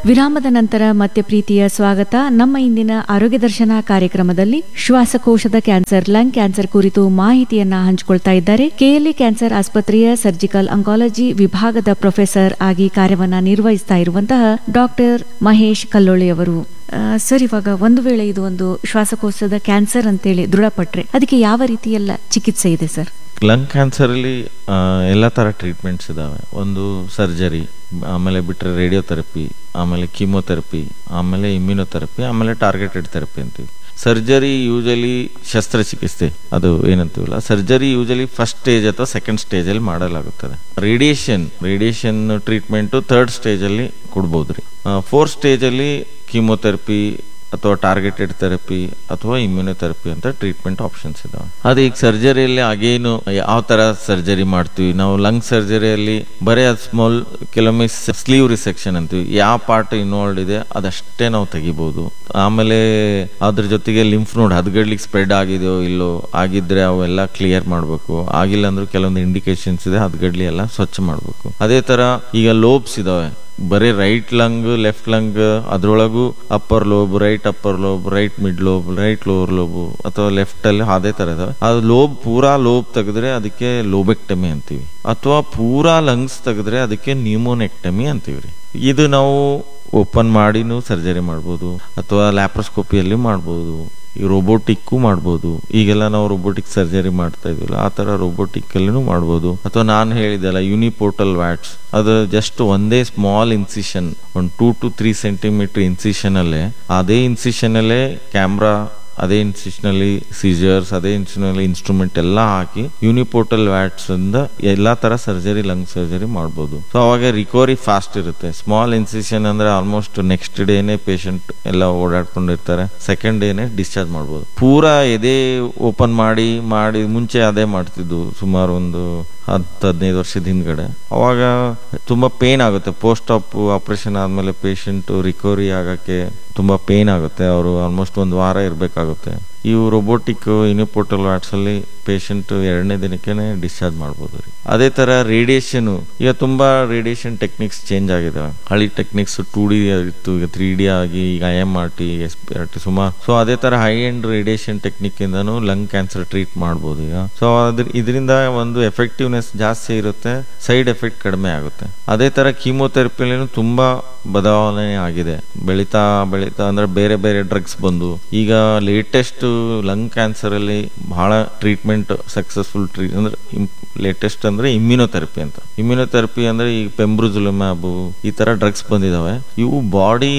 ವಿರಾಮದ ನಂತರ ಮತ್ತೆ ಪ್ರೀತಿಯ ಸ್ವಾಗತ ನಮ್ಮ ಇಂದಿನ ಆರೋಗ್ಯ ದರ್ಶನ ಕಾರ್ಯಕ್ರಮದಲ್ಲಿ ಶ್ವಾಸಕೋಶದ ಕ್ಯಾನ್ಸರ್ ಲಂಗ್ ಕ್ಯಾನ್ಸರ್ ಕುರಿತು ಮಾಹಿತಿಯನ್ನ ಹಂಚಿಕೊಳ್ತಾ ಇದ್ದಾರೆ ಕೆಎಲ್ಇ ಕ್ಯಾನ್ಸರ್ ಆಸ್ಪತ್ರೆಯ ಸರ್ಜಿಕಲ್ ಅಂಕಾಲಜಿ ವಿಭಾಗದ ಪ್ರೊಫೆಸರ್ ಆಗಿ ಕಾರ್ಯವನ್ನ ನಿರ್ವಹಿಸ್ತಾ ಇರುವಂತಹ ಡಾಕ್ಟರ್ ಮಹೇಶ್ ಕಲ್ಲೋಳಿ ಅವರು ಆ, ಸರ್ ಇವಾಗ ಒಂದು ವೇಳೆ ಇದು ಒಂದು ಶ್ವಾಸಕೋಶದ ಕ್ಯಾನ್ಸರ್ ಅಂತೇಳಿ ದೃಢಪಟ್ರೆ ಅದಕ್ಕೆ ಯಾವ ರೀತಿಯೆಲ್ಲ ಚಿಕಿತ್ಸೆ ಇದೆ ಸರ್ ಲಂಗ್ ಕ್ಯಾನ್ಸರಲ್ಲಿ ಎಲ್ಲ ಥರ ಟ್ರೀಟ್ಮೆಂಟ್ಸ್ ಇದ್ದಾವೆ ಒಂದು ಸರ್ಜರಿ ಆಮೇಲೆ ಬಿಟ್ಟರೆ ರೇಡಿಯೋಥೆರಪಿ ಆಮೇಲೆ ಕೀಮೋಥೆರಪಿ ಆಮೇಲೆ ಇಮ್ಯುನೋಥೆರಪಿ ಆಮೇಲೆ ಟಾರ್ಗೆಟೆಡ್ ಥೆರಪಿ ಅಂತೀವಿ ಸರ್ಜರಿ ಯೂಶಲಿ ಶಸ್ತ್ರಚಿಕಿತ್ಸೆ ಅದು ಏನಂತೀವಲ್ಲ ಸರ್ಜರಿ ಯೂಶಲಿ ಫಸ್ಟ್ ಸ್ಟೇಜ್ ಅಥವಾ ಸೆಕೆಂಡ್ ಸ್ಟೇಜಲ್ಲಿ ಮಾಡಲಾಗುತ್ತದೆ ರೇಡಿಯೇಷನ್ ರೇಡಿಯೇಷನ್ ಟ್ರೀಟ್ಮೆಂಟು ಥರ್ಡ್ ಸ್ಟೇಜಲ್ಲಿ ಕೊಡ್ಬೋದು ರೀ ಫೋರ್ತ್ ಸ್ಟೇಜಲ್ಲಿ ಕೀಮೋಥೆರಪಿ ಅಥವಾ ಟಾರ್ಗೆಟೆಡ್ ಥೆರಪಿ ಅಥವಾ ಇಮ್ಯುನೋಥೆರಪಿ ಅಂತ ಟ್ರೀಟ್ಮೆಂಟ್ ಆಪ್ಷನ್ಸ್ ಇದಾವೆ ಅದು ಈಗ ಸರ್ಜರಿಯಲ್ಲಿ ಆಗೇನು ಯಾವ ತರ ಸರ್ಜರಿ ಮಾಡ್ತೀವಿ ನಾವು ಲಂಗ್ ಸರ್ಜರಿಯಲ್ಲಿ ಬರೀ ಅದು ಸ್ಮಾಲ್ ಕೆಲವೊಮ್ಮೆ ಸ್ಲೀವ್ ರಿಸೆಕ್ಷನ್ ಅಂತೀವಿ ಯಾವ ಪಾರ್ಟ್ ಇನ್ವಾಲ್ವ್ ಇದೆ ಅದಷ್ಟೇ ನಾವು ತೆಗಿಬಹುದು ಆಮೇಲೆ ಅದ್ರ ಜೊತೆಗೆ ಲಿಂಫ್ ನೋಡ್ ಹದಗಡ್ಲಿಕ್ಕೆ ಸ್ಪ್ರೆಡ್ ಆಗಿದೆಯೋ ಇಲ್ಲೋ ಆಗಿದ್ರೆ ಅವೆಲ್ಲ ಕ್ಲಿಯರ್ ಮಾಡಬೇಕು ಆಗಿಲ್ಲ ಅಂದ್ರೂ ಕೆಲವೊಂದು ಇಂಡಿಕೇಶನ್ಸ್ ಇದೆ ಹದಗಡ್ಲಿ ಎಲ್ಲ ಸ್ವಚ್ಛ ಮಾಡಬೇಕು ಅದೇ ತರ ಈಗ ಲೋಬ್ಸ್ ಇದಾವೆ ಬರೀ ರೈಟ್ ಲಂಗ್ ಲೆಫ್ಟ್ ಲಂಗ್ ಅದ್ರೊಳಗೂ upper lobe right upper lobe right mid lobe right lower lobe ಅಥವಾ ಲೆಫ್ಟ್ ಅಲ್ಲಿ ಅದೇ ತರ ಇದಾವೆ ಅದು ಲೋಬ್ ಪೂರಾ ಲೋಬ್ ತೆಗೆದ್ರೆ ಅದಕ್ಕೆ ಲೋಬೆಕ್ಟಮಿ ಅಂತೀವಿ ಅಥವಾ ಪೂರಾ ಲಂಗ್ಸ್ ತೆಗೆದ್ರೆ ಅದಕ್ಕೆ ನ್ಯೂಮೋನೆಕ್ಟಮಿ ಅಂತೀವಿ ರೀ ಇದು ನಾವು ಓಪನ್ ಮಾಡಿನೂ ಸರ್ಜರಿ ಮಾಡ್ಬೋದು ಅಥವಾ ಲ್ಯಾಪ್ರೋಸ್ಕೋಪಿಯಲ್ಲಿ ಮಾಡ್ಬೋದು ಈ ರೋಬೋಟಿಕ್ಕು ಮಾಡ್ಬೋದು ಈಗೆಲ್ಲ ನಾವು ರೋಬೋಟಿಕ್ ಸರ್ಜರಿ ಮಾಡ್ತಾ ಇದೀವಲ್ಲ ಆ ತರ ರೋಬೋಟಿಕ್ ಅಲ್ಲಿನೂ ಮಾಡ್ಬೋದು ಅಥವಾ ನಾನು ಹೇಳಿದೆಲ್ಲ ಯುನಿಪೋರ್ಟಲ್ ವ್ಯಾಟ್ಸ್ ಅದು ಜಸ್ಟ್ ಒಂದೇ ಸ್ಮಾಲ್ ಇನ್ಸಿಷನ್ ಒಂದು two to three centimeter incision ಅಲ್ಲೇ ಅದೇ ಇನ್ಸಿಷನ್ ಅಲ್ಲೇ ಕ್ಯಾಮ್ರಾ ಅದೇ ಇನ್ಸಿಷನ್ ಅಲ್ಲಿ ಸೀಜರ್ಸ್ ಅದೇ ಇನ್ಸಿಷನ್ ಅಲ್ಲಿ ಇನ್ಸ್ಟ್ರೂಮೆಂಟ್ ಎಲ್ಲ ಹಾಕಿ ಯೂನಿಪೋರ್ಟಲ್ ವ್ಯಾಟ್ಸ್ ಇಂದ ಎಲ್ಲಾ ತರ ಸರ್ಜರಿ ಲಂಗ್ ಸರ್ಜರಿ ಮಾಡ್ಬೋದು ಸೊ ಅವಾಗ ರಿಕವರಿ ಫಾಸ್ಟ್ ಇರುತ್ತೆ ಸ್ಮಾಲ್ ಇನ್ಸಿಷನ್ ಅಂದ್ರೆ ಆಲ್ಮೋಸ್ಟ್ ನೆಕ್ಸ್ಟ್ ಡೇನೆ ಪೇಷಂಟ್ ಎಲ್ಲ ಓಡಾಡ್ಕೊಂಡಿರ್ತಾರೆ ಸೆಕೆಂಡ್ ಡೇನೆ ಡಿಸ್ಚಾರ್ಜ್ ಮಾಡ್ಬೋದು ಪೂರಾ ಎದೆ ಓಪನ್ ಮಾಡಿ ಮಾಡಿ ಮುಂಚೆ ಅದೇ ಮಾಡ್ತಿದ್ದು ಸುಮಾರು ಒಂದು ಹತ್ತು ಹದಿನೈದು ವರ್ಷದ ಹಿಂದ್ಗಡೆ ಅವಾಗ ತುಂಬಾ ಪೇನ್ ಆಗುತ್ತೆ ಪೋಸ್ಟ್ ಆಪ್ ಆಪರೇಷನ್ ಆದ್ಮೇಲೆ ಪೇಷಂಟ್ ರಿಕವರಿ ಆಗಕ್ಕೆ ತುಂಬಾ ಪೇನ್ ಆಗುತ್ತೆ ಅವರು ಆಲ್ಮೋಸ್ಟ್ ಒಂದು ವಾರ ಇರಬೇಕಾಗುತ್ತೆ ಇವು ರೋಬೋಟಿಕ್ ಯೂನಿಪೋರ್ಟಲ್ ವ್ಯಾಟ್ಸ್ ಅಲ್ಲಿ ಪೇಷಂಟ್ ಎರಡನೇ ದಿನಕ್ಕೆ ಡಿಸ್ಚಾರ್ಜ್ ಮಾಡ್ಬೋದು ರೀ ಅದೇ ತರ ರೇಡಿಯೇಷನ್ ಈಗ ತುಂಬಾ ರೇಡಿಯೇಷನ್ ಟೆಕ್ನಿಕ್ಸ್ ಚೇಂಜ್ ಆಗಿದಾವೆ ಹಳಿ ಟೆಕ್ನಿಕ್ಸ್ ಟೂ ಡಿ ಇತ್ತು ಈಗ ತ್ರೀ ಡಿ ಆಗಿ ಈಗ I M R T S P R T ಸುಮಾರು ಸೊ ಅದೇ ತರ ಹೈ ಎಂಡ್ ರೇಡಿಯೇಷನ್ ಟೆಕ್ನಿಕ್ ಇಂದನೂ ಲಂಗ್ ಕ್ಯಾನ್ಸರ್ ಟ್ರೀಟ್ ಮಾಡ್ಬೋದು ಈಗ ಸೊ ಅದ್ರ ಇದರಿಂದ ಒಂದು ಎಫೆಕ್ಟಿವ್ನೆಸ್ ಜಾಸ್ತಿ ಇರುತ್ತೆ ಸೈಡ್ ಎಫೆಕ್ಟ್ ಕಡಿಮೆ ಆಗುತ್ತೆ ಅದೇ ತರ ಕೀಮೋಥೆರಪಿಲೂ ತುಂಬಾ ಬದಲಾವಣೆ ಆಗಿದೆ ಬೆಳೀತಾ ಬೆಳೀತಾ ಅಂದ್ರೆ ಬೇರೆ ಬೇರೆ ಡ್ರಗ್ಸ್ ಬಂದು ಈಗ ಲೇಟೆಸ್ಟ್ ಲಂಗ್ ಕ್ಯಾನ್ಸರ್ ಅಲ್ಲಿ ಬಹಳ ಟ್ರೀಟ್ಮೆಂಟ್ ಸಕ್ಸಸ್ಫುಲ್ ಟ್ರೀಟ್ ಅಂದ್ರೆ ಲೇಟೆಸ್ಟ್ ಅಂದ್ರೆ ಇಮ್ಯುನೋಥೆರಪಿ ಅಂತ ಇಮ್ಯುನೋಥೆರಪಿ ಅಂದ್ರೆ ಈ ಪೆಂಬ್ರುಜುಲಮ್ಯಾಬು ಈ ತರ ಡ್ರಗ್ಸ್ ಬಂದಿದಾವೆ ಇವು ಬಾಡಿ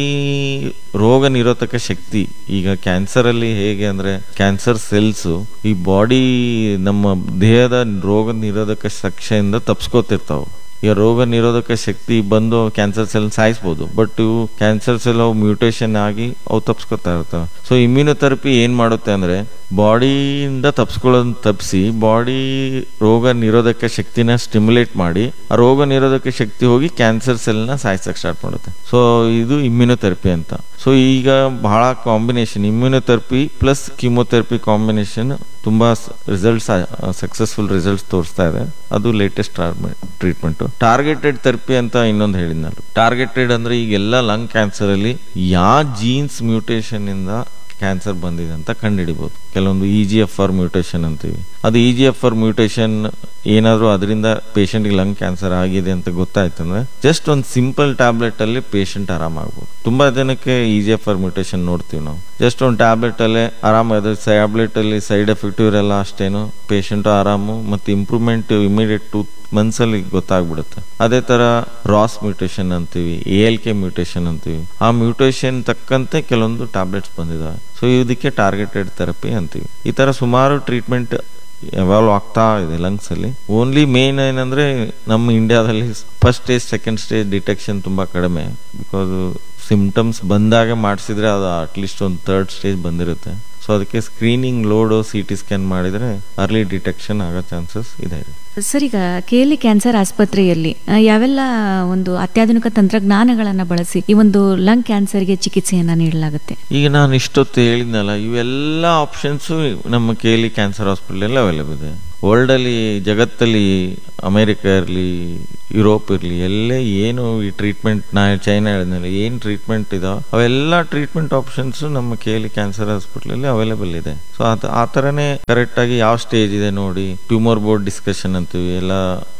ರೋಗ ನಿರೋಧಕ ಶಕ್ತಿ ಈಗ ಕ್ಯಾನ್ಸರ್ ಅಲ್ಲಿ ಹೇಗೆ ಅಂದ್ರೆ ಕ್ಯಾನ್ಸರ್ ಸೆಲ್ಸ್ ಈ ಬಾಡಿ ನಮ್ಮ ದೇಹದ ರೋಗ ನಿರೋಧಕ ಶಕ್ತಿಯಿಂದ ತಪ್ಸ್ಕೋತಿರ್ತಾವ ಈಗ ರೋಗ ನಿರೋಧಕ ಶಕ್ತಿ ಬಂದು ಕ್ಯಾನ್ಸರ್ ಸೆಲ್ ಸಾಯಿಸ್ಬೋದು ಬಟ್ ಇವು ಕ್ಯಾನ್ಸರ್ ಸೆಲ್ ಅವು ಮ್ಯೂಟೇಷನ್ ಆಗಿ ಅವು ತಪ್ಸ್ಕೊತಾ ಇರ್ತವೆ ಸೊ ಇಮ್ಯುನೋಥೆರಪಿ ಏನ್ ಮಾಡುತ್ತೆ ಅಂದ್ರೆ ಬಾಡಿಯಿಂದ ತಪ್ಸ್ಕೊಳ್ಳೋದನ್ನ ತಪ್ಪಿಸಿ ಬಾಡಿ ರೋಗ ನಿರೋಧಕ ಶಕ್ತಿನ ಸ್ಟಿಮ್ಯುಲೇಟ್ ಮಾಡಿ ಆ ರೋಗ ನಿರೋಧಕ ಶಕ್ತಿ ಹೋಗಿ ಕ್ಯಾನ್ಸರ್ ಸೆಲ್ನ ಸಾಯಿಸಕ್ ಸ್ಟಾರ್ಟ್ ಮಾಡುತ್ತೆ ಸೊ ಇದು ಇಮ್ಯುನೋಥೆರಪಿ ಅಂತ ಸೊ ಈಗ ಬಹಳ combination immunotherapy plus chemotherapy combination ತುಂಬಾ ರಿಸಲ್ಟ್ಸ್ ಸಕ್ಸಸ್ಫುಲ್ ರಿಸಲ್ಟ್ಸ್ ತೋರಿಸ್ತಾ ಇದೆ ಅದು ಲೇಟೆಸ್ಟ್ ಟ್ರೀಟ್ಮೆಂಟ್ ಟಾರ್ಗೆಟೆಡ್ ಥೆರಪಿ ಅಂತ ಇನ್ನೊಂದು ಹೇಳಿದ್ನಲ್ಲ ಟಾರ್ಗೆಟೆಡ್ ಅಂದ್ರೆ ಈಗೆಲ್ಲ ಲಂಗ್ ಕ್ಯಾನ್ಸರ್ ಅಲ್ಲಿ ಯಾವ ಜೀನ್ಸ್ ಮ್ಯೂಟೇಷನ್ ಇಂದ ಕ್ಯಾನ್ಸರ್ ಬಂದಿದೆ ಅಂತ ಕಂಡುಹಿಡಿಬಹುದು ಕೆಲವೊಂದು E G F R mutation ಅಂತೀವಿ ಅದು E G F R mutation ಏನಾದರೂ ಅದರಿಂದ ಪೇಷಂಟ್ಗೆ ಲಂಗ್ ಕ್ಯಾನ್ಸರ್ ಆಗಿದೆ ಅಂತ ಗೊತ್ತಾಯ್ತಂದ್ರೆ ಜಸ್ಟ್ ಒಂದು ಸಿಂಪಲ್ ಟ್ಯಾಬ್ಲೆಟ್ ಅಲ್ಲಿ ಪೇಷಂಟ್ ಆರಾಮಾಗ್ಬೋದು ತುಂಬಾ ಜನಕ್ಕೆ E G F R mutation ನೋಡ್ತೀವಿ ನಾವು ಜಸ್ಟ್ ಒಂದು ಟ್ಯಾಬ್ಲೆಟ್ ಅಲ್ಲೇ ಆರಾಮ ಟ್ಯಾಬ್ಲೆಟ್ ಅಲ್ಲಿ ಸೈಡ್ ಎಫೆಕ್ಟ್ ಇರಲ್ಲ ಅಷ್ಟೇನು ಪೇಷಂಟ್ ಆರಾಮು ಮತ್ತೆ ಇಂಪ್ರೂವ್ಮೆಂಟ್ ಇಮಿಡಿಯೇಟ್ ಟೂ ಮಂತ್ಸ್ ಅಲ್ಲಿ ಗೊತ್ತಾಗ್ಬಿಡುತ್ತೆ ಅದೇ ತರ ರಾಸ್ ಮ್ಯೂಟೇಷನ್ ಅಂತೀವಿ ಎ ಎಲ್ ಕೆ ಮ್ಯೂಟೇಷನ್ ಅಂತೀವಿ ಆ ಮ್ಯೂಟೇಷನ್ ತಕ್ಕಂತೆ ಕೆಲವೊಂದು ಟ್ಯಾಬ್ಲೆಟ್ಸ್ ಬಂದಿದಾವೆ ಸೊ ಇದಕ್ಕೆ ಟಾರ್ಗೆಟೆಡ್ ಥೆರಪಿ ಅಂತೀವಿ ಈ ತರ ಸುಮಾರು ಟ್ರೀಟ್ಮೆಂಟ್ ಎವಾಲ್ವ್ ಆಗ್ತಾ ಇದೆ ಲಂಗ್ಸ್ ಅಲ್ಲಿ ಓನ್ಲಿ ಮೇನ್ ಏನಂದ್ರೆ ನಮ್ಮ ಇಂಡಿಯಾದಲ್ಲಿ first stage second stage detection ತುಂಬಾ ಕಡಿಮೆ ಬಿಕಾಸ್ ಸಿಂಪ್ಟಮ್ಸ್ ಬಂದಾಗ ಮಾಡಿಸಿದ್ರೆ ಅದು ಅಟ್ಲೀಸ್ಟ್ ಒಂದು ಥರ್ಡ್ ಸ್ಟೇಜ್ ಬಂದಿರುತ್ತೆ ಸೊ ಅದಕ್ಕೆ ಸ್ಕ್ರೀನಿಂಗ್ ಲೋಡ್ ಸಿ ಟಿ ಸ್ಕ್ಯಾನ್ ಮಾಡಿದ್ರೆ ಅರ್ಲಿ ಡಿಟೆಕ್ಷನ್ ಆಗೋ ಚಾನ್ಸಸ್ ಇದೆ ಸರ್ ಈಗ ಕೆಎಲ್ಇ ಕ್ಯಾನ್ಸರ್ ಆಸ್ಪತ್ರೆಯಲ್ಲಿ ಆ, ಯಾವೆಲ್ಲ ಒಂದು ಅತ್ಯಾಧುನಿಕ ತಂತ್ರಜ್ಞಾನಗಳನ್ನ ಬಳಸಿ ಈ ಒಂದು ಲಂಗ್ ಕ್ಯಾನ್ಸರ್ಗೆ ಚಿಕಿತ್ಸೆಯನ್ನ ನೀಡಲಾಗುತ್ತೆ ಈಗ ನಾನು ಇಷ್ಟೊತ್ತು ಹೇಳಿದ್ನಲ್ಲ ಇವೆಲ್ಲ ಆಪ್ಷನ್ಸು ನಮ್ಮ K L cancer hospital available ಇದೆ ವರ್ಲ್ಡಲ್ಲಿ ಜಗತ್ತಲ್ಲಿ ಅಮೇರಿಕ ಇರಲಿ ಯುರೋಪ್ ಇರಲಿ ಎಲ್ಲೇ ಏನು ಈ ಟ್ರೀಟ್ಮೆಂಟ್ ನಾ ಚೈನಾ ಹೇಳಿದ್ಮೇಲೆ ಏನು ಟ್ರೀಟ್ಮೆಂಟ್ ಇದಾವೆ ಅವೆಲ್ಲ ಟ್ರೀಟ್ಮೆಂಟ್ ಆಪ್ಷನ್ಸ್ ನಮ್ಮ ಕೆ ಎಲ್ ಕ್ಯಾನ್ಸರ್ ಹಾಸ್ಪಿಟ್ಲಲ್ಲಿ ಅವೈಲೇಬಲ್ ಇದೆ ಸೊ ಅದು ಆ ಥರನೇ ಕರೆಕ್ಟಾಗಿ ಯಾವ ಸ್ಟೇಜ್ ಇದೆ ನೋಡಿ ಟ್ಯೂಮರ್ ಬೋರ್ಡ್ ಡಿಸ್ಕಷನ್ ಅಂತೀವಿ ಎಲ್ಲ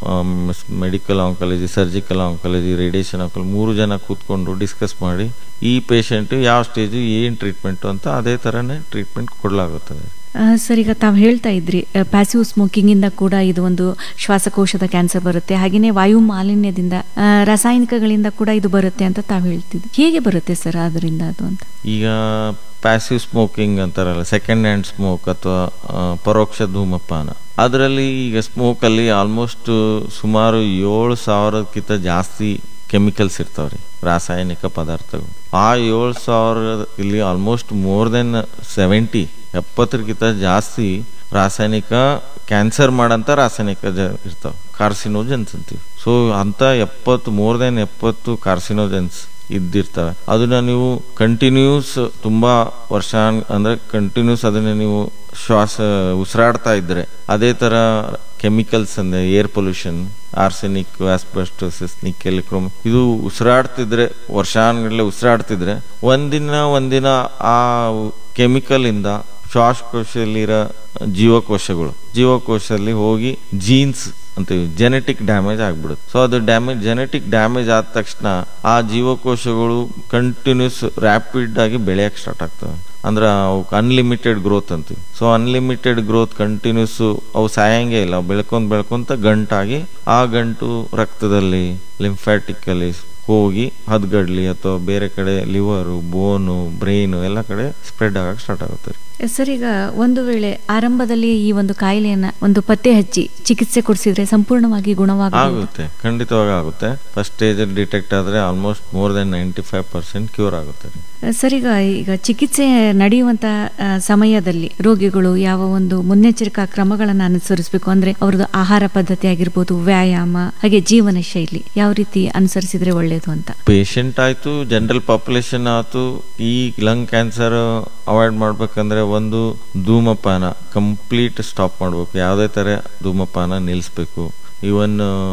medical oncology surgical oncology radiation oncology ಮೂರು ಜನ ಕೂತ್ಕೊಂಡು ಡಿಸ್ಕಸ್ ಮಾಡಿ ಈ ಪೇಷಂಟ್ ಯಾವ ಸ್ಟೇಜು ಏನು ಟ್ರೀಟ್ಮೆಂಟು ಅಂತ ಅದೇ ಥರನೇ ಟ್ರೀಟ್ಮೆಂಟ್ ಕೊಡಲಾಗುತ್ತದೆ ಆ, ಸರ್ ಈಗ ತಾವು ಹೇಳ್ತಾ ಇದ್ರಿ ಪ್ಯಾಸಿವ್ ಸ್ಮೋಕಿಂಗ್ ಇಂದ ಕೂಡ ಇದು ಒಂದು ಶ್ವಾಸಕೋಶದ ಕ್ಯಾನ್ಸರ್ ಬರುತ್ತೆ ಹಾಗೆಯೇ ವಾಯು ಮಾಲಿನ್ಯದಿಂದ ಆ, ರಾಸಾಯನಿಕಗಳಿಂದ ಕೂಡ ಇದು ಬರುತ್ತೆ ಅಂತ ತಾವು ಹೇಳ್ತಿದ್ರಿ ಹೇಗೆ ಬರುತ್ತೆ ಸರ್ ಅದರಿಂದ ಅದು ಅಂತ ಈಗ ಪ್ಯಾಸಿವ್ ಸ್ಮೋಕಿಂಗ್ ಅಂತಾರಲ್ಲ ಸೆಕೆಂಡ್ ಹ್ಯಾಂಡ್ ಸ್ಮೋಕ್ ಅಥವಾ ಆ, ಪರೋಕ್ಷ ಧೂಮಪಾನ ಅದರಲ್ಲಿ ಈಗ ಸ್ಮೋಕಲ್ಲಿ ಆಲ್ಮೋಸ್ಟ್ ಸುಮಾರು ಏಳು ಸಾವಿರಕ್ಕಿಂತ ಜಾಸ್ತಿ ಕೆಮಿಕಲ್ಸ್ ಇರ್ತಾವ್ರಿ ರಾಸಾಯನಿಕ ಪದಾರ್ಥಗಳು ಆ ಏಳು ಸಾವಿರ ಇಲ್ಲಿ ಆಲ್ಮೋಸ್ಟ್ ಮೋರ್ ದೆನ್ ಸೆವೆಂಟಿ ಎಪ್ಪತ್ತರಿಗಿಂತ ಜಾಸ್ತಿ ರಾಸಾಯನಿಕ ಕ್ಯಾನ್ಸರ್ ಮಾಡಂತ ರಾಸಾಯನಿಕ ಜ ಇರ್ತಾವೆ ಕಾರ್ಸಿನೋಜನ್ಸ್ ಅಂತೀವಿ ಸೊ ಅಂತ ಎಪ್ಪತ್ತು ಮೋರ್ ದೆನ್ ಎಪ್ಪತ್ತು ಕಾರ್ಸಿನೋಜನ್ಸ್ ಇದ್ದಿರ್ತವೆ ಅದನ್ನ ನೀವು ಕಂಟಿನ್ಯೂಸ್ ತುಂಬಾ ವರ್ಷ ಅಂದ್ರೆ ಕಂಟಿನ್ಯೂಸ್ ಅದನ್ನ ನೀವು ಶ್ವಾಸ ಉಸಿರಾಡ್ತಾ ಇದ್ರೆ ಅದೇ ತರ ಕೆಮಿಕಲ್ಸ್ ಅಂದ್ರೆ air pollution arsenic asbestosis nickel chrome ಇದು ಉಸಿರಾಡ್ತಿದ್ರೆ ವರ್ಷಾನುಗಟ್ಟಲೆ ಉಸಿರಾಡ್ತಿದ್ರೆ ಒಂದಿನ ಒಂದಿನ ಆ ಕೆಮಿಕಲ್ ಇಂದ ಶ್ವಾಸಕೋಶದಲ್ಲಿರೋ ಜೀವಕೋಶಗಳು ಜೀವಕೋಶದಲ್ಲಿ ಹೋಗಿ ಜೀನ್ಸ್ ಅಂತೀವಿ ಜೆನೆಟಿಕ್ ಡ್ಯಾಮೇಜ್ ಆಗ್ಬಿಡುತ್ತೆ ಸೊ ಅದು ಡ್ಯಾಮೇಜ್ ಜೆನೆಟಿಕ್ ಡ್ಯಾಮೇಜ್ ಆದ ತಕ್ಷಣ ಆ ಜೀವಕೋಶಗಳು ಕಂಟಿನ್ಯೂಸ್ ರ್ಯಾಪಿಡ್ ಆಗಿ ಬೆಳೆಯಕ್ಕೆ ಸ್ಟಾರ್ಟ್ ಆಗ್ತವೆ ಅಂದ್ರೆ ಅವಕ್ಕೆ ಅನ್ಲಿಮಿಟೆಡ್ ಗ್ರೋತ್ ಅಂತೀವಿ ಸೊ ಅನ್ಲಿಮಿಟೆಡ್ ಗ್ರೋತ್ ಕಂಟಿನ್ಯೂಸ್ ಅವು ಸಾಯಂಗೆ ಇಲ್ಲ ಬೆಳ್ಕೊಂಡ್ ಬೆಳ್ಕೊಂತ ಗಂಟಾಗಿ ಆ ಗಂಟು ರಕ್ತದಲ್ಲಿ ಲಿಂಫ್ಯಾಟಿಕಲ್ಲಿ ಹೋಗಿ ಹದ್ಗಡ್ಲಿ ಅಥವಾ ಬೇರೆ ಕಡೆ ಲಿವರು ಬೋನು ಬ್ರೈನು ಎಲ್ಲ ಕಡೆ ಸ್ಪ್ರೆಡ್ ಆಗಕ್ಕೆ ಸ್ಟಾರ್ಟ್ ಆಗುತ್ತೆ ರೀ ಸರ್ ಈಗ ಒಂದು ವೇಳೆ ಆರಂಭದಲ್ಲಿ ಈ ಒಂದು ಕಾಯಿಲೆಯನ್ನ ಒಂದು ಪತ್ತೆ ಹಚ್ಚಿ ಚಿಕಿತ್ಸೆ ಕೊಡಿಸಿದ್ರೆ ಸಂಪೂರ್ಣವಾಗಿ ಗುಣವಾಗಬಹುದು ಆಗುತ್ತೆ ಖಂಡಿತವಾಗಿ ಆಗುತ್ತೆ ಫಸ್ಟ್ ಸ್ಟೇಜ್ ಅಲ್ಲಿ ಡಿಟೆಕ್ಟ್ ಆದ್ರೆ almost more than ninety five percent cure ಆಗುತ್ತೆ ರೀ ಸರ್ ಈಗ ಈಗ ಚಿಕಿತ್ಸೆ ನಡೆಯುವಂತ ಆ, ಸಮಯದಲ್ಲಿ ರೋಗಿಗಳು ಯಾವ ಒಂದು ಮುನ್ನೆಚ್ಚರಿಕಾ ಕ್ರಮಗಳನ್ನು ಅನುಸರಿಸಬೇಕು ಅಂದ್ರೆ ಅವ್ರದ್ದು ಆಹಾರ ಪದ್ಧತಿ ಆಗಿರ್ಬೋದು ವ್ಯಾಯಾಮ ಹಾಗೆ ಜೀವನ ಶೈಲಿ ಯಾವ ರೀತಿ ಅನುಸರಿಸಿದ್ರೆ ಒಳ್ಳೆಯದು ಅಂತ ಪೇಷಂಟ್ ಆಯ್ತು ಜನರಲ್ ಪಾಪ್ಯುಲೇಷನ್ ಆಯ್ತು ಈ ಲಂಗ್ ಕ್ಯಾನ್ಸರ್ ಅವಾಯ್ಡ್ ಮಾಡ್ಬೇಕಂದ್ರೆ ಒಂದು ಧೂಮಪಾನ ಕಂಪ್ಲೀಟ್ ಸ್ಟಾಪ್ ಮಾಡ್ಬೇಕು ಯಾವುದೇ ತರ ಧೂಮಪಾನ ನಿಲ್ಲಿಸ್ಬೇಕು ಇವನ್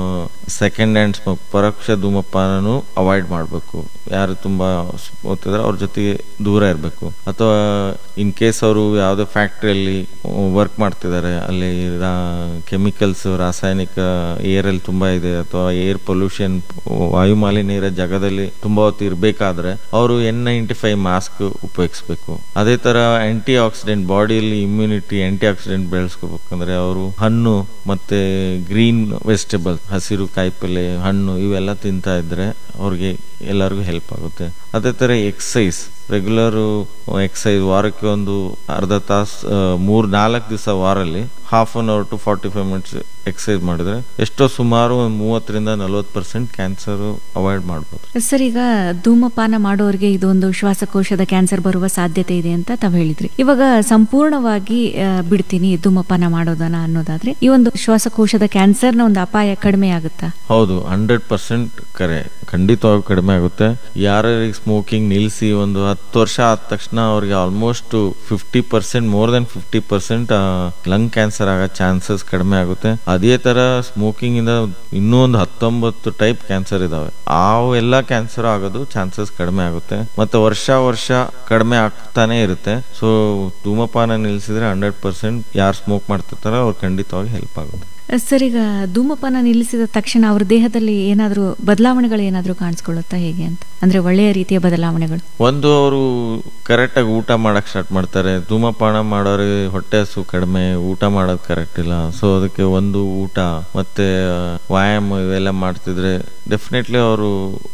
ಸೆಕೆಂಡ್ ಹ್ಯಾಂಡ್ ಸ್ಮೋಕ್ ಪರೋಕ್ಷ ಧೂಮಪಾನನು ಅವಾಯ್ಡ್ ಮಾಡಬೇಕು ಯಾರು ತುಂಬಾ ಓದ್ತಿದ್ರೆ ಅವ್ರ ಜೊತೆಗೆ ದೂರ ಇರಬೇಕು ಅಥವಾ ಇನ್ ಕೇಸ್ ಅವರು ಯಾವುದೇ ಫ್ಯಾಕ್ಟ್ರಿಯಲ್ಲಿ ವರ್ಕ್ ಮಾಡ್ತಿದ್ದಾರೆ ಅಲ್ಲಿ ಕೆಮಿಕಲ್ಸ್ ರಾಸಾಯನಿಕ ಏರ್ ಅಲ್ಲಿ ತುಂಬಾ ಇದೆ ಅಥವಾ ಏರ್ ಪೊಲ್ಯೂಷನ್ ವಾಯು ಮಾಲಿನ್ಯ ಇರೋ ಜಾಗದಲ್ಲಿ ತುಂಬಾ ಹೊತ್ತು ಇರಬೇಕಾದ್ರೆ ಅವರು ಎನ್ ನೈಂಟಿ ಫೈವ್ ಮಾಸ್ಕ್ ಉಪಯೋಗಿಸ್ಬೇಕು ಅದೇ ತರ ಆಂಟಿ ಆಕ್ಸಿಡೆಂಟ್ ಬಾಡಿಯಲ್ಲಿ ಇಮ್ಯುನಿಟಿ ಆಂಟಿ ಆಕ್ಸಿಡೆಂಟ್ ಬೆಳೆಸ್ಕೋಬೇಕಂದ್ರೆ ಅವರು ಹಣ್ಣು ಮತ್ತೆ ಗ್ರೀನ್ ವೆಜಿಟೇಬಲ್ ಹಸಿರು ಕಾಯಿಪಲ್ಲೆ ಹಣ್ಣು ಇವೆಲ್ಲ ತಿಂತಾ ಇದ್ರೆ ಅವ್ರಿಗೆ ಎಲ್ಲರಿಗೂ ಹೆಲ್ಪ್ ಆಗುತ್ತೆ ಅದೇ ತರ ಎಕ್ಸಸೈಸ್ ರೆಗ್ಯುಲರ್ ಎಕ್ಸಸೈಸ್ ವಾರಕ್ಕೆ ಒಂದು ಅರ್ಧ ತಾಸು ಮೂರ್ ನಾಲ್ಕು ದಿವಸ ವಾರಲ್ಲಿ half an hour to forty five minutes exercise ಮಾಡಿದ್ರೆ ಎಷ್ಟೋ ಸುಮಾರು ಒಂದು ಮೂವತ್ತರಿಂದ ನಲವತ್ತು ಪರ್ಸೆಂಟ್ ಕ್ಯಾನ್ಸರ್ ಅವಾಯ್ಡ್ ಮಾಡ್ಬೋದು ಸರ್ ಈಗ ಧೂಮಪಾನ ಮಾಡೋರಿಗೆ ಇದೊಂದು ಶ್ವಾಸಕೋಶದ ಕ್ಯಾನ್ಸರ್ ಬರುವ ಸಾಧ್ಯತೆ ಇದೆ ಅಂತ ತಾವು ಹೇಳಿದ್ರಿ ಇವಾಗ ಸಂಪೂರ್ಣವಾಗಿ ಆ, ಬಿಡ್ತೀನಿ ಧೂಮಪಾನ ಮಾಡೋದನ್ನ ಅನ್ನೋದಾದ್ರೆ ಈ ಒಂದು ಶ್ವಾಸಕೋಶದ ಕ್ಯಾನ್ಸರ್ನ ಒಂದು ಅಪಾಯ ಕಡಿಮೆ ಆಗುತ್ತಾ ಹೌದು ಹಂಡ್ರೆಡ್ ಪರ್ಸೆಂಟ್ ಕರೆ ಖಂಡಿತವಾಗಿ ಕಡಿಮೆ ಆಗುತ್ತೆ ಯಾರಿಗೆ ಸ್ಮೋಕಿಂಗ್ ನಿಲ್ಲಿಸಿ ಒಂದು ಹತ್ತು ವರ್ಷ ಆದ ತಕ್ಷಣ ಅವ್ರಿಗೆ almost fifty percent more than fifty percent lung cancer ಆಗೋ ಚಾನ್ಸಸ್ ಕಡಿಮೆ ಆಗುತ್ತೆ ಅದೇ ತರ ಸ್ಮೋಕಿಂಗ್ ಇಂದ ಇನ್ನೂ ಒಂದು ಹತ್ತೊಂಬತ್ತು ಟೈಪ್ ಕ್ಯಾನ್ಸರ್ ಇದಾವೆ ಆ ಎಲ್ಲ ಕ್ಯಾನ್ಸರ್ ಆಗೋದು ಚಾನ್ಸಸ್ ಕಡಿಮೆ ಆಗುತ್ತೆ ಮತ್ತೆ ವರ್ಷ ವರ್ಷ ಕಡಿಮೆ ಆಗ್ತಾನೆ ಇರುತ್ತೆ ಸೊ ಧೂಮಪಾನ ನಿಲ್ಲಿಸಿದ್ರೆ ಹಂಡ್ರೆಡ್ ಪರ್ಸೆಂಟ್ ಯಾರು ಸ್ಮೋಕ್ ಮಾಡ್ತಿರ್ತಾರೋ ಅವ್ರು ಖಂಡಿತವಾಗಿ ಹೆಲ್ಪ್ ಆಗುತ್ತೆ ಸರ್ ಈಗ ಧೂಮಪಾನ ನಿಲ್ಲಿಸಿದ ತಕ್ಷಣ ಅವ್ರ ದೇಹದಲ್ಲಿ ಏನಾದರೂ ಬದಲಾವಣೆಗಳು ಏನಾದರೂ ಕಾಣಿಸ್ಕೊಳ್ಳುತ್ತಾ ಹೇಗೆ ಅಂತ ಅಂದ್ರೆ ಒಳ್ಳೆಯ ರೀತಿಯ ಬದಲಾವಣೆಗಳು ಒಂದು ಅವರು ಕರೆಕ್ಟಾಗಿ ಊಟ ಮಾಡಕ್ ಸ್ಟಾರ್ಟ್ ಮಾಡ್ತಾರೆ ಧೂಮಪಾನ ಮಾಡೋರಿಗೆ ಹೊಟ್ಟೆ ಹಸು ಕಡಿಮೆ ಊಟ ಮಾಡೋದು ಕರೆಕ್ಟ್ ಇಲ್ಲ ಸೊ ಅದಕ್ಕೆ ಒಂದು ಊಟ ಮತ್ತೆ ಆ, ವ್ಯಾಯಾಮ ಇವೆಲ್ಲ ಮಾಡ್ತಿದ್ರೆ ಡೆಫಿನೆಟ್ಲಿ ಅವರು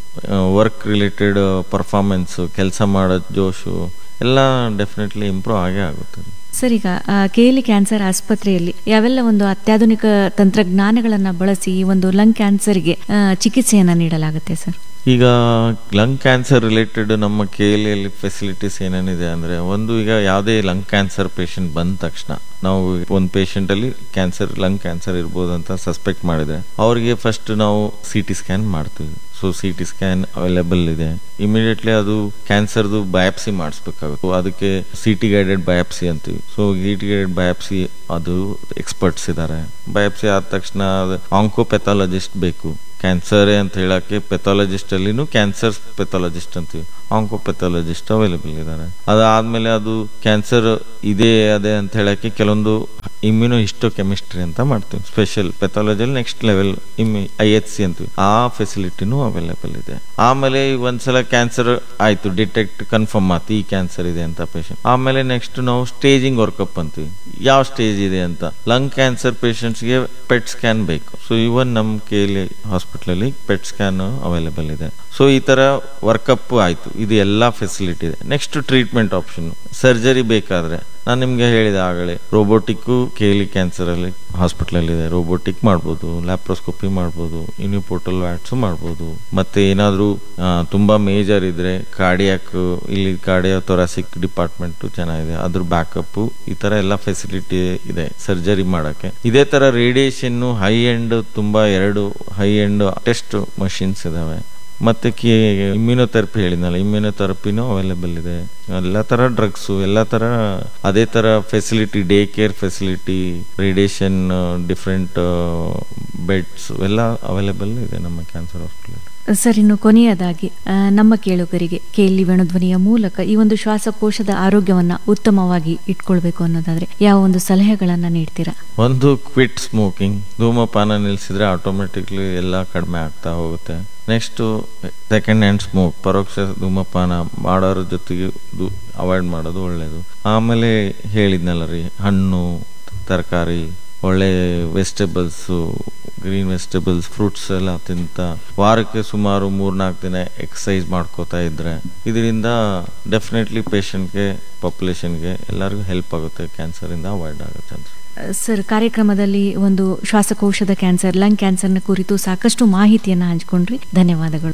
ವರ್ಕ್ ರಿಲೇಟೆಡ್ ಪರ್ಫಾರ್ಮೆನ್ಸ್ ಕೆಲಸ ಮಾಡೋ ಜೋಶು ಎಲ್ಲ ಡೆಫಿನೆಟ್ಲಿ ಇಂಪ್ರೂವ್ ಆಗೇ ಆಗುತ್ತೆ ಸರ್ ಈಗ ಕೆಎಲಿ ಕ್ಯಾನ್ಸರ್ ಆಸ್ಪತ್ರೆಯಲ್ಲಿ ಯಾವೆಲ್ಲ ಒಂದು ಅತ್ಯಾಧುನಿಕ ತಂತ್ರಜ್ಞಾನಗಳನ್ನ ಬಳಸಿ ಈ ಒಂದು ಲಂಗ್ ಕ್ಯಾನ್ಸರ್ಗೆ ಆ, ಚಿಕಿತ್ಸೆಯನ್ನ ನೀಡಲಾಗುತ್ತೆ ಸರ್ ಈಗ ಲಂಗ್ ಕ್ಯಾನ್ಸರ್ ರಿಲೇಟೆಡ್ ನಮ್ಮ ಕೆ ಎಲ್ ಎಲ್ ಫೆಸಿಲಿಟೀಸ್ ಏನೇನಿದೆ ಅಂದ್ರೆ ಒಂದು ಈಗ ಯಾವುದೇ ಲಂಗ್ ಕ್ಯಾನ್ಸರ್ ಪೇಷಂಟ್ ಬಂದ ತಕ್ಷಣ ನಾವು ಒಂದು ಪೇಷಂಟ್ ಅಲ್ಲಿ ಕ್ಯಾನ್ಸರ್ ಲಂಗ್ ಕ್ಯಾನ್ಸರ್ ಇರ್ಬೋದು ಅಂತ ಸಸ್ಪೆಕ್ಟ್ ಮಾಡಿದ್ರೆ ಅವ್ರಿಗೆ ಫಸ್ಟ್ ನಾವು ಸಿ ಟಿ ಸ್ಕ್ಯಾನ್ ಮಾಡ್ತೀವಿ so C T scan available ಇದೆ ಇಮಿಡಿಯೇಟ್ಲಿ ಅದು ಕ್ಯಾನ್ಸರ್ದು ಬಯಾಪ್ಸಿ ಮಾಡಿಸ್ಬೇಕಾಗುತ್ತೆ ಅದಕ್ಕೆ ಸಿ ಟಿ ಗೈಡೆಡ್ ಬಯಾಪ್ಸಿ ಅಂತೀವಿ so C T guided biopsy ಅದು ಎಕ್ಸ್ಪರ್ಟ್ಸ್ ಇದ್ದಾರೆ ಬಯಾಪ್ಸಿ ಆದ ತಕ್ಷಣ ಆಂಕೋಪೆಥಾಲಜಿಸ್ಟ್ ಬೇಕು ಕ್ಯಾನ್ಸರ್ ಅಂತ ಹೇಳಕ್ಕೆ ಪೆಥಾಲಜಿಸ್ಟ್ ಅಲ್ಲಿನೂ ಕ್ಯಾನ್ಸರ್ ಪೆಥಾಲಜಿಸ್ಟ್ ಅಂತೀವಿ ಆಂಕೋಪೆಥಾಲಜಿಸ್ಟ್ ಅವೈಲೇಬಲ್ ಇದ್ದಾರೆ ಅದಾದ್ಮೇಲೆ ಅದು ಕ್ಯಾನ್ಸರ್ ಇದೆ ಅದೇ ಅಂತ ಹೇಳಕ್ಕೆ ಕೆಲವೊಂದು ಇಮ್ಯುನೋ ಹಿಸ್ಟೋ ಕೆಮಿಸ್ಟ್ರಿ ಅಂತ ಮಾಡ್ತೀವಿ ಸ್ಪೆಷಲ್ ಪೆಥಾಲಜಿಯಲ್ಲಿ ನೆಕ್ಸ್ಟ್ ಲೆವೆಲ್ ಇಮ್ಮಿ ಐ ಎಚ್ ಸಿ ಅಂತೀವಿ ಆ ಫೆಸಿಲಿಟಿನೂ ಅವೈಲೇಬಲ್ ಇದೆ ಆಮೇಲೆ ಒಂದ್ಸಲ ಕ್ಯಾನ್ಸರ್ ಆಯ್ತು ಡಿಟೆಕ್ಟ್ ಕನ್ಫರ್ಮ್ ಆಯ್ತು ಈ ಕ್ಯಾನ್ಸರ್ ಇದೆ ಅಂತ ಪೇಷಂಟ್ ಆಮೇಲೆ ನೆಕ್ಸ್ಟ್ ನಾವು ಸ್ಟೇಜಿಂಗ್ ವರ್ಕಪ್ ಅಂತೀವಿ ಯಾವ ಸ್ಟೇಜ್ ಇದೆ ಅಂತ ಲಂಗ್ ಕ್ಯಾನ್ಸರ್ ಪೇಷಂಟ್ಸ್ಗೆ ಪೆಟ್ ಸ್ಕ್ಯಾನ್ ಬೇಕು ಸೊ ಇವನ್ ನಮ್ಮ ಕೇಲಿ ಹಾಸ್ಪಿಟ್ಲಲ್ಲಿ ಪೆಟ್ ಸ್ಕ್ಯಾನ್ ಅವೈಲೇಬಲ್ ಇದೆ ಸೊ ಈ ತರ ವರ್ಕಪ್ ಆಯ್ತು ಇದು ಎಲ್ಲ ಫೆಸಿಲಿಟಿ ಇದೆ ನೆಕ್ಸ್ಟ್ ಟ್ರೀಟ್ಮೆಂಟ್ ಆಪ್ಷನ್ ಸರ್ಜರಿ ಬೇಕಾದ್ರೆ ನಾನು ನಿಮ್ಗೆ ಹೇಳಿದೆ ಆಗಲೇ ರೋಬೋಟಿಕ್ಕು ಕೇಲಿ ಕ್ಯಾನ್ಸರ್ ಅಲ್ಲಿ ಹಾಸ್ಪಿಟಲ್ ಇದೆ ರೋಬೋಟಿಕ್ ಮಾಡ್ಬೋದು ಲ್ಯಾಪ್ರೋಸ್ಕೋಪಿ ಮಾಡ್ಬೋದು ಇನ್ಯೂಪೋರ್ಟಲ್ ವ್ಯಾಟ್ಸ್ ಮಾಡ್ಬೋದು ಮತ್ತೆ ಏನಾದರೂ ತುಂಬಾ ಮೇಜರ್ ಇದ್ರೆ ಕಾರ್ಡಿಯಾಕ್ ಇಲ್ಲಿ ಕಾರ್ಡಿಯಾ ಥೊರಾಸಿಕ್ ಡಿಪಾರ್ಟ್ಮೆಂಟ್ ಚೆನ್ನಾಗಿದೆ ಅದ್ರ ಬ್ಯಾಕಪ್ ಈ ತರ ಎಲ್ಲ ಫೆಸಿಲಿಟಿ ಇದೆ ಸರ್ಜರಿ ಮಾಡಕ್ಕೆ ಇದೇ ತರ ರೇಡಿಯೇಷನ್ ಹೈ ಎಂಡ್ ತುಂಬಾ ಎರಡು ಹೈ ಎಂಡ್ ಟೆಸ್ಟ್ ಮಷಿನ್ಸ್ ಇದಾವೆ ಮತ್ತೆ ಕಿ ಇಮ್ಯುನೋಥೆರಪಿ ಹೇಳಿದ್ನಲ್ಲ ಇಮ್ಯುನೋಥೆರಪಿನೂ ಅವೈಲೇಬಲ್ ಇದೆ ಎಲ್ಲ ತರ ಡ್ರಗ್ಸು ಎಲ್ಲ ತರ ಅದೇ ತರ facility day care facility radiation different beds ಎಲ್ಲ ಅವೈಲೇಬಲ್ ಇದೆ ನಮ್ಮ ಕ್ಯಾನ್ಸರ್ ಹಾಸ್ಪಿಟಲ್ ಸರ್ ಇನ್ನು ಕೊನೆಯದಾಗಿ ಆ, ನಮ್ಮ ಕೇಳುಗರಿಗೆ ಕೇಳಿ ವೇಣುಧ್ವನಿಯ ಮೂಲಕ ಈ ಒಂದು ಶ್ವಾಸಕೋಶದ ಆರೋಗ್ಯವನ್ನ ಉತ್ತಮವಾಗಿ ಇಟ್ಕೊಳ್ಬೇಕು ಅನ್ನೋದಾದ್ರೆ ಯಾವ ಒಂದು ಸಲಹೆಗಳನ್ನ ನೀಡ್ತೀರಾ ಒಂದು ಕ್ವಿಟ್ ಸ್ಮೋಕಿಂಗ್ ಧೂಮಪಾನ ನಿಲ್ಸಿದ್ರೆ ಆಟೋಮೆಟಿಕ್ಲಿ ಎಲ್ಲ ಕಡಿಮೆ ಆಗ್ತಾ ಹೋಗುತ್ತೆ ನೆಕ್ಸ್ಟ್ ಸೆಕೆಂಡ್ ಹ್ಯಾಂಡ್ ಸ್ಮೋಕ್ ಪರೋಕ್ಷ ಧೂಮಪಾನ ಮಾಡೋರ ಜೊತೆಗೆ ಅವಾಯ್ಡ್ ಮಾಡೋದು ಒಳ್ಳೆಯದು ಆಮೇಲೆ ಹೇಳಿದ್ನಲ್ಲ ರೀ ಹಣ್ಣು ತರಕಾರಿ ಒಳ್ಳೆ ವೆಜಿಟೇಬಲ್ಸು ಗ್ರೀನ್ ವೆಜಿಟೇಬಲ್ಸ್ ಫ್ರೂಟ್ಸ್ ಎಲ್ಲ ತಿಂತ ವಾರಕ್ಕೆ ಸುಮಾರು ಮೂರ್ನಾಲ್ಕು ದಿನ ಎಕ್ಸಸೈಸ್ ಮಾಡ್ಕೋತಾ ಇದ್ರೆ ಇದರಿಂದ ಡೆಫಿನೆಟ್ಲಿ ಪೇಷಂಟ್ಗೆ ಪಾಪ್ಯುಲೇಷನ್ಗೆ ಎಲ್ಲರಿಗೂ ಹೆಲ್ಪ್ ಆಗುತ್ತೆ ಕ್ಯಾನ್ಸರಿಂದ ಅವಾಯ್ಡ್ ಆಗುತ್ತೆ ಅಂತ ಸರ್ ಕಾರ್ಯಕ್ರಮದಲ್ಲಿ ಒಂದು ಶ್ವಾಸಕೋಶದ ಕ್ಯಾನ್ಸರ್ ಲಂಗ್ ಕ್ಯಾನ್ಸರ್ನ ಕುರಿತು ಸಾಕಷ್ಟು ಮಾಹಿತಿಯನ್ನು ಹಂಚಿಕೊಂಡ್ರಿ ಧನ್ಯವಾದಗಳು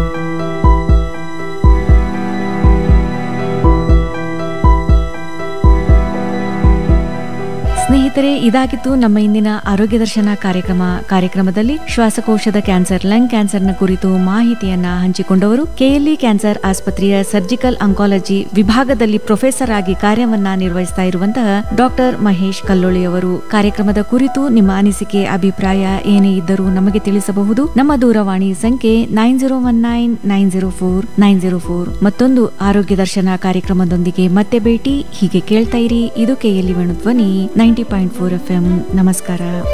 ಸ್ನೇಹಿತರೆ ಇದಾಗಿತ್ತು ನಮ್ಮ ಇಂದಿನ ಆರೋಗ್ಯ ದರ್ಶನ ಕಾರ್ಯಕ್ರಮ ಕಾರ್ಯಕ್ರಮದಲ್ಲಿ ಶ್ವಾಸಕೋಶದ ಕ್ಯಾನ್ಸರ್ ಲಂಗ್ ಕ್ಯಾನ್ಸರ್ನ ಕುರಿತು ಮಾಹಿತಿಯನ್ನ ಹಂಚಿಕೊಂಡವರು ಕೆಎಲ್ಇ ಕ್ಯಾನ್ಸರ್ ಆಸ್ಪತ್ರೆಯ ಸರ್ಜಿಕಲ್ ಅಂಕಾಲಜಿ ವಿಭಾಗದಲ್ಲಿ ಪ್ರೊಫೆಸರ್ ಆಗಿ ಕಾರ್ಯವನ್ನ ನಿರ್ವಹಿಸ್ತಾ ಇರುವಂತಹ ಡಾಕ್ಟರ್ ಮಹೇಶ್ ಕಲ್ಲೋಳಿಯವರು ಕಾರ್ಯಕ್ರಮದ ಕುರಿತು ನಿಮ್ಮ ಅನಿಸಿಕೆ ಅಭಿಪ್ರಾಯ ಏನೇ ಇದ್ದರೂ ನಮಗೆ ತಿಳಿಸಬಹುದು ನಮ್ಮ ದೂರವಾಣಿ ಸಂಖ್ಯೆ nine zero one nine nine zero four nine zero four ಮತ್ತೊಂದು ಆರೋಗ್ಯ ದರ್ಶನ ಕಾರ್ಯಕ್ರಮದೊಂದಿಗೆ ಮತ್ತೆ ಭೇಟಿ ಹೀಗೆ ಕೇಳ್ತಾ ಇರಿ ಇದು KLE Venu Dhwani ninety point four F M ನಮಸ್ಕಾರ